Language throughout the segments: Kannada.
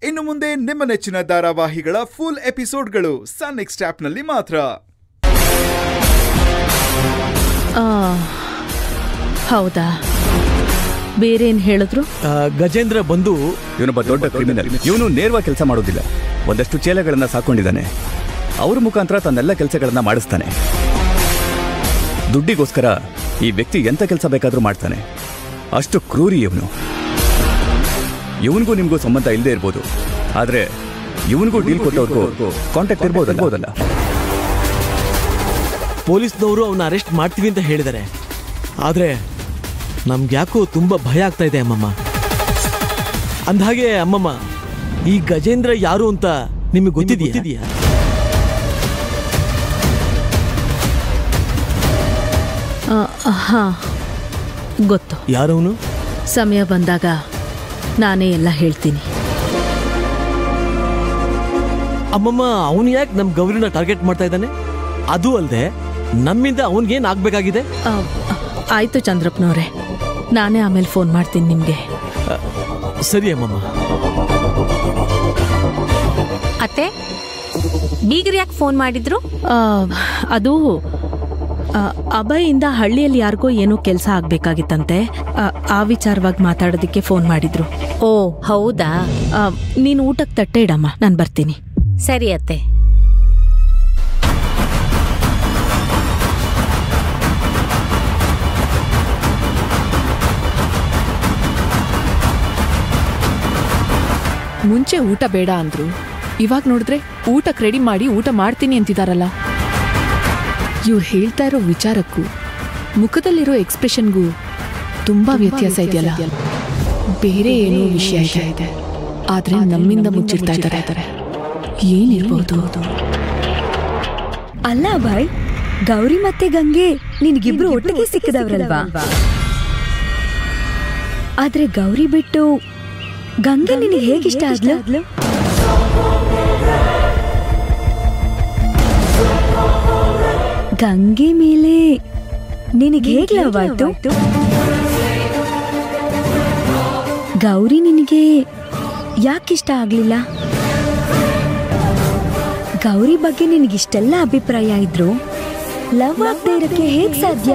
ಇನ್ನು ಮುಂದೆ ನಿಮ್ಮ ನೆಚ್ಚಿನ ಧಾರಾವಾಹಿಗಳ ಫುಲ್ ಎಪಿಸೋಡ್ಗಳು ಸನ್ ನೆಕ್ಸ್ಟ್ ಆಪ್ನಲ್ಲಿ ಮಾತ್ರ ಆ, ಹೌದಾ ಬೇರೇನ್ ಹೇಳಿದ್ರು ಆ, ಗಜೇಂದ್ರ ಬಂದು ಇವನೊಬ್ಬ ದೊಡ್ಡ ಕ್ರಿಮಿನಲ್ ಇವನು ನೇರವಾಗಿ ಕೆಲಸ ಮಾಡೋದಿಲ್ಲ ಒಂದಷ್ಟು ಚೇಲೆಗಳನ್ನ ಸಾಕೊಂಡಿದ್ದಾನೆ ಅವ್ರ ಮುಖಾಂತರ ತನ್ನೆಲ್ಲ ಕೆಲಸಗಳನ್ನ ಮಾಡಿಸ್ತಾನೆ ದುಡ್ಡಿಗೋಸ್ಕರ ಈ ವ್ಯಕ್ತಿ ಎಂತ ಕೆಲಸ ಬೇಕಾದ್ರೂ ಮಾಡ್ತಾನೆ ಅಷ್ಟು ಕ್ರೂರಿ ಇವನು ಇವನಿಗೂ ನಿಮಗೂ ಸಂಬಂಧ ಇಲ್ಲದೆ ಇರ್ಬೋದು ಆದ್ರೆ ಇವನಿಗೂ ಡೀಲ್ ಕೊಟ್ಟವ್ರಿಗೂ ಕಾಂಟ್ಯಾಕ್ಟ್ ಇರ್ಬೋದಲ್ಲ ಇರ್ಬೋದಲ್ಲ ಪೊಲೀಸ್ನವರು ಅವನ್ನ ಅರೆಸ್ಟ್ ಮಾಡ್ತೀವಿ ಅಂತ ಹೇಳಿದ್ದಾರೆ ಆದ್ರೆ ನಮ್ಗೆ ಯಾಕೋ ತುಂಬಾ ಭಯ ಆಗ್ತಾ ಇದೆ ಅಮ್ಮಮ್ಮ ಅಂದ್ಹಾಗೆ ಅಮ್ಮಮ್ಮ ಈ ಗಜೇಂದ್ರ ಯಾರು ಅಂತ ನಿಮಗೆ ಗೊತ್ತಿದೆಯಾ ಆ, ಹಾ ಗೊತ್ತು ಯಾರವನು ಸಮಯ ಬಂದಾಗ ನಾನೇ ಎಲ್ಲ ಹೇಳ್ತೀನಿ ಅಮ್ಮಮ್ಮ ಅವನು ಯಾಕೆ ನಮ್ಮ ಗೌರಿನ ಟಾರ್ಗೆಟ್ ಮಾಡ್ತಾ ಇದ್ದಾನೆ ಅದು ಅಲ್ಲದೆ ನಮ್ಮಿಂದ ಅವನಿಗೇನು ಆಗ್ಬೇಕಾಗಿದೆ ಆ, ಆಯ್ತು ಚಂದ್ರಪ್ಪನವ್ರೆ ನಾನೇ ಆಮೇಲೆ ಫೋನ್ ಮಾಡ್ತೀನಿ ನಿಮಗೆ ಆ, ಸರಿ ಅಮ್ಮಮ್ಮ ಅತ್ತೆ ಬೀಗರು ಯಾಕೆ ಫೋನ್ ಮಾಡಿದ್ರು ಅದು ಆ, ಅಭಯಿಂದ ಹಳ್ಳಿಯಲ್ಲಿ ಯಾರಿಗೋ ಏನೋ ಕೆಲಸ ಆಗ್ಬೇಕಾಗಿತ್ತಂತೆ ಆ, ಆ ವಿಚಾರವಾಗಿ ಮಾತಾಡೋದಕ್ಕೆ ಫೋನ್ ಮಾಡಿದ್ರು ಓ ಹೌದಾ ಆ, ನೀನು ಊಟಕ್ಕೆ ತಟ್ಟೆ ಇಡಮ್ಮ ನಾನು ಬರ್ತೀನಿ ಸರಿ ಅತ್ತೆ ಮುಂಚೆ ಊಟ ಬೇಡ ಅಂದ್ರು ಇವಾಗ ನೋಡಿದ್ರೆ ಊಟಕ್ಕೆ ರೆಡಿ ಮಾಡಿ ಊಟ ಮಾಡ್ತೀನಿ ಅಂತಿದಾರಲ್ಲ ಇವ್ರು ಹೇಳ್ತಾ ಇರೋ ವಿಚಾರಕ್ಕೂ ಮುಖದಲ್ಲಿರೋ ಎಕ್ಸ್ಪ್ರೆಷನ್ಗೂ ತುಂಬಾ ವ್ಯತ್ಯಾಸ ಇದೆಯಲ್ಲ ಬೇರೆ ಏನೋ ವಿಷಯ ಇದೆ ಆದ್ರೆ ನಮ್ಮಿಂದ ಮುಚ್ಚಿಡ್ತಾ ಇದ್ದಾರೆ ಏನಿರ್ಬೋದು ಅಲ್ಲ ಬಾಯ್ ಗೌರಿ ಮತ್ತೆ ಗಂಗೆ ನಿನಗಿಬ್ರು ಒಟ್ಟಿಗೆ ಸಿಕ್ಕದವ್ರಲ್ವಾ ಆದ್ರೆ ಗೌರಿ ಬಿಟ್ಟು ಗಂಗೆ ನಿನಗೆ ಹೇಗಿಷ್ಟ ಆದ್ಲು ಗಂಗೆ ಮೇಲೆ ನಿನಗೆ ಹೇಗ್ ಲವ್ ಆಯ್ತು ಗೌರಿ ನಿನಗೆ ಯಾಕಿಷ್ಟ ಆಗ್ಲಿಲ್ಲ ಗೌರಿ ಬಗ್ಗೆ ನಿನಗಿಷ್ಟೆಲ್ಲ ಅಭಿಪ್ರಾಯ ಇದ್ರು ಲವ್ ಆಗದೆ ಇರಕ್ಕೆ ಹೇಗ್ ಸಾಧ್ಯ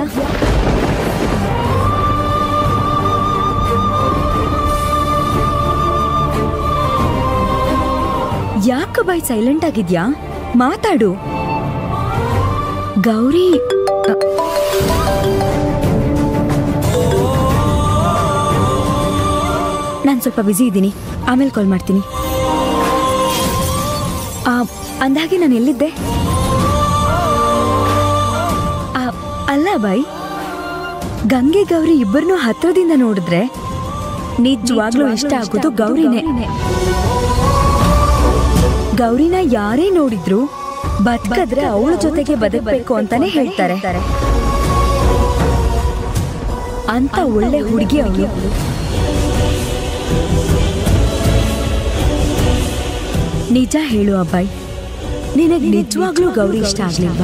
ಯಾಕ ಬಾಯ್ ಸೈಲೆಂಟ್ ಆಗಿದ್ಯಾ ಮಾತಾಡು ಗೌರಿ ಅ, ನಾನ್ ಸ್ವಲ್ಪ ಬ್ಯುಸಿ ಇದ್ದೀನಿ ಆಮೇಲೆ ಕಾಲ್ ಮಾಡ್ತೀನಿ ಆ, ಅಂದ್ಹಾಗೆ ನಾನು ಎಲ್ಲಿದ್ದೆ ಆ, ಅಲ್ಲ ಬಾಯ್ ಗಂಗೆ ಗೌರಿ ಇಬ್ಬರನ್ನೂ ಹತ್ರದಿಂದ ನೋಡಿದ್ರೆ ನಿಜವಾಗ್ಲೂ ಇಷ್ಟ ಆಗೋದು ಗೌರಿನೇ ಗೌರಿನ ಯಾರೇ ನೋಡಿದ್ರು ಬದುಕದ್ರೆ ಅವಳ ಜೊತೆಗೆ ಬದುಕಬೇಕು ಅಂತಾನೆ ಹೇಳ್ತಾರೆ ಅಂತ ಒಳ್ಳೆ ಹುಡುಗಿ ಅವಳು ನಿಜ ಹೇಳು ಅಬ್ಬಾಯ್ ನಿನಗ್ ನಿಜವಾಗ್ಲೂ ಗೌರಿ ಇಷ್ಟ ಆಗ್ಲಿಲ್ವಾ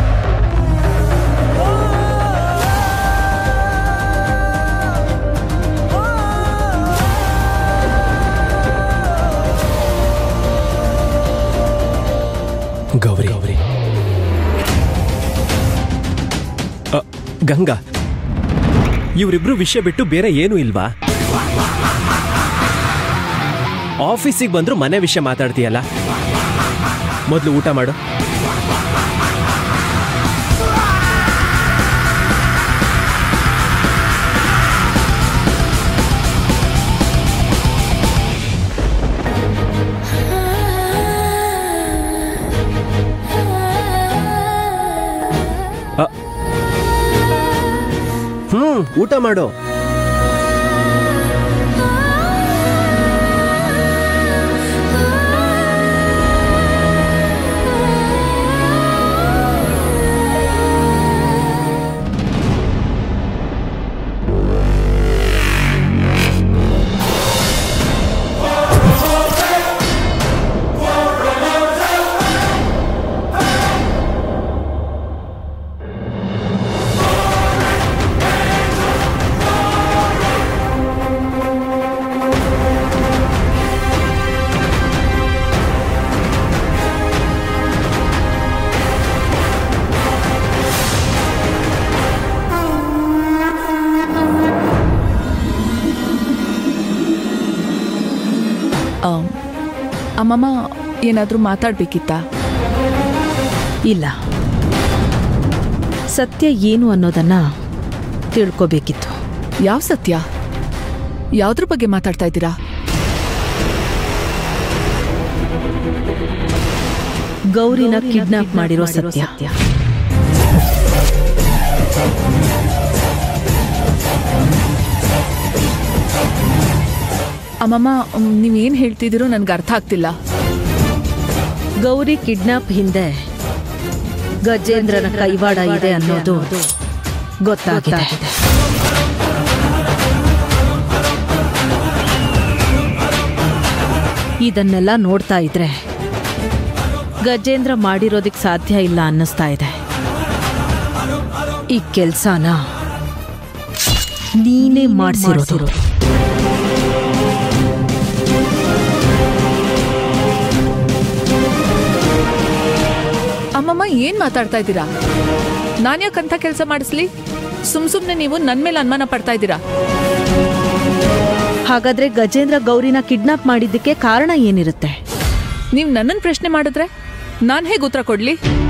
ಗೌರಿ ಗೌರಿ ಗಂಗಾ ಇವರಿಬ್ರು ವಿಷಯ ಬಿಟ್ಟು ಬೇರೆ ಏನೂ ಇಲ್ವಾ ಆಫೀಸಿಗೆ ಬಂದ್ರು ಮನೆ ವಿಷಯ ಮಾತಾಡ್ತೀಯಲ್ಲ ಮೊದಲು ಊಟ ಮಾಡು ಅ- ಹ್ಮ್ ಊಟ ಮಾಡು ಆ ಆಮ್, ಅಮ್ಮಮ್ಮ ಏನಾದರೂ ಮಾತಾಡ್ಬೇಕಿತ್ತಾ ಇಲ್ಲ ಸತ್ಯ ಏನು ಅನ್ನೋದನ್ನ ತಿಳ್ಕೋಬೇಕಿತ್ತು ಯಾವ ಸತ್ಯ ಯಾವ್ದ್ರ ಬಗ್ಗೆ ಮಾತಾಡ್ತಾ ಇದ್ದೀರಾ ಗೌರಿನ ಕಿಡ್ನಾಪ್ ಮಾಡಿರೋ ಸತ್ಯ ಅಮ್ಮಮ್ಮ ಮ್, ನೀವೇನ್ ಹೇಳ್ತಿದ್ದೀರೋ ನನ್ಗೆ ಅರ್ಥ ಆಗ್ತಿಲ್ಲ ಗೌರಿ ಕಿಡ್ನಾಪ್ ಹಿಂದೆ ಗಜೇಂದ್ರನ ಕೈವಾಡ ಇದೆ ಅನ್ನೋದು ಗೊತ್ತಾಗಿದೆ ಇದನ್ನೆಲ್ಲ ನೋಡ್ತಾ ಇದ್ರೆ ಗಜೇಂದ್ರ ಮಾಡಿರೋದಕ್ಕೆ ಸಾಧ್ಯ ಇಲ್ಲ ಅನ್ನಿಸ್ತಾ ಇದೆ ಈ ಕೆಲ್ಸನ ನೀನೇ ಮಾಡಿಸಿರೋದು ಅಮ್ಮಮ್ಮ ಏನ್ ಮಾತಾಡ್ತಾ ಇದ್ದೀರಾ ನಾನ್ ಯಾಕಂತ ಕೆಲಸ ಮಾಡಿಸ್ಲಿ ಸುಮ್ ಸುಮ್ನೆ ನೀವು ನನ್ ಮೇಲೆ ಅನುಮಾನ ಪಡ್ತಾ ಇದ್ದೀರಾ ಹಾಗಾದ್ರೆ ಗಜೇಂದ್ರ ಗೌರಿನ ಕಿಡ್ನಾಪ್ ಮಾಡಿದ್ದಕ್ಕೆ ಕಾರಣ ಏನಿರುತ್ತೆ ನೀವು ನನ್ನನ್ ಪ್ರಶ್ನೆ ಮಾಡಿದ್ರೆ ನಾನ್ ಹೇಗೆ ಉತ್ತರ ಕೊಡ್ಲಿ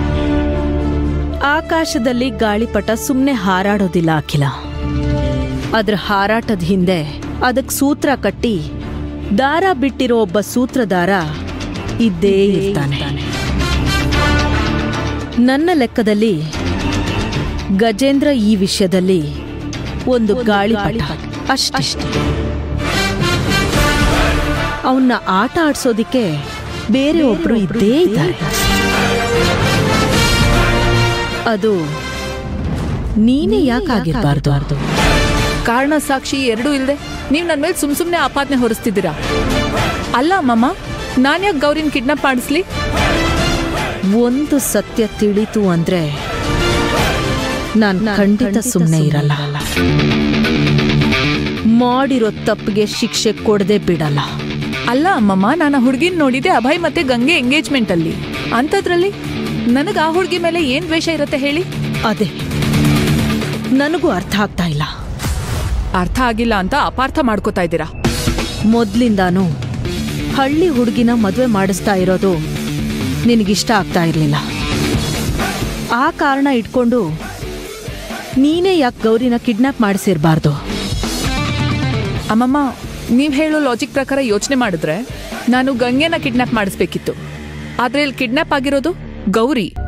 ಆಕಾಶದಲ್ಲಿ ಗಾಳಿಪಟ ಸುಮ್ಮನೆ ಹಾರಾಡೋದಿಲ್ಲ ಅಖಿಲ ಅದ್ರ ಹಾರಾಟದ ಹಿಂದೆ ಅದಕ್ಕೆ ಸೂತ್ರ ಕಟ್ಟಿ ದಾರ ಬಿಟ್ಟಿರೋ ಒಬ್ಬ ಸೂತ್ರಧಾರ ಇದ್ದೇ ಇರ್ತಾನೆ ನನ್ನ ಲೆಕ್ಕದಲ್ಲಿ ಗಜೇಂದ್ರ ಈ ವಿಷಯದಲ್ಲಿ ಒಂದು ಗಾಳಿಪಟ ಅಷ್ಟೇ ಅವನ್ನ ಆಟ ಆಡ್ಸೋದಿಕ್ಕೆ ಬೇರೆ ಒಬ್ರು ಇದ್ದೇ ಇದ್ದಾರೆ ಅದು ನೀನೇ ಯಾಕಾಗಿರ್ಬಾರ್ದು ಅರ್ದು ಕಾರಣ ಸಾಕ್ಷಿ ಎರಡೂ ಇಲ್ದೆ ನೀವು ನನ್ನ ಮೇಲೆ ಸುಮ್ ಸುಮ್ನೆ ಆಪಾದನೆ ಹೊರಿಸ್ತಿದ್ದೀರಾ ಅಲ್ಲ ಅಮ್ಮಮ್ಮ ನಾನ್ ಯಾಕೆ ಗೌರಿನ್ ಕಿಡ್ನಾಪ್ ಮಾಡಿಸ್ಲಿ ಒಂದು ಸತ್ಯ ತಿಳಿತು ಅಂದ್ರೆ ನಾನು ಖಂಡಿತ ಸುಮ್ಮನೆ ಇರಲ್ಲ ಮಾಡಿರೋ ತಪ್ಪಿಗೆ ಶಿಕ್ಷೆ ಕೊಡದೆ ಬಿಡಲ್ಲ ಅಲ್ಲ ಅಮ್ಮಮ್ಮ ನಾನು ಹುಡುಗಿನ ನೋಡಿದೆ ಅಭಯ್ ಮತ್ತೆ ಗಂಗೆ ಎಂಗೇಜ್ಮೆಂಟ್ ಅಲ್ಲಿ ಅಂಥದ್ರಲ್ಲಿ ನನಗೆ ಆ ಹುಡುಗಿ ಮೇಲೆ ಏನ್ ದ್ವೇಷ ಇರುತ್ತೆ ಹೇಳಿ ಅದೇ ನನಗೂ ಅರ್ಥ ಆಗ್ತಾ ಇಲ್ಲ ಅರ್ಥ ಆಗಿಲ್ಲ ಅಂತ ಅಪಾರ್ಥ ಮಾಡ್ಕೋತಾ ಇದ್ದೀರಾ ಮೊದ್ಲಿಂದಾನು ಹಳ್ಳಿ ಹುಡುಗಿನ ಮದುವೆ ಮಾಡಿಸ್ತಾ ಇರೋದು ನಿನಗಿಷ್ಟ ಆಗ್ತಾ ಇರಲಿಲ್ಲ ಆ ಕಾರಣ ಇಟ್ಕೊಂಡು ನೀನೇ ಯಾಕೆ ಗೌರಿನ ಕಿಡ್ನಾಪ್ ಮಾಡಿಸಿರ್ಬಾರ್ದು ಅಮ್ಮಮ್ಮ ನೀವ್ ಹೇಳೋ ಲಾಜಿಕ್ ಪ್ರಕಾರ ಯೋಚನೆ ಮಾಡಿದ್ರೆ ನಾನು ಗಂಗೆನ ಕಿಡ್ನಾಪ್ ಮಾಡಿಸ್ಬೇಕಿತ್ತು ಆದ್ರೆ ಇಲ್ಲಿ ಕಿಡ್ನಾಪ್ ಆಗಿರೋದು ಗೌರಿ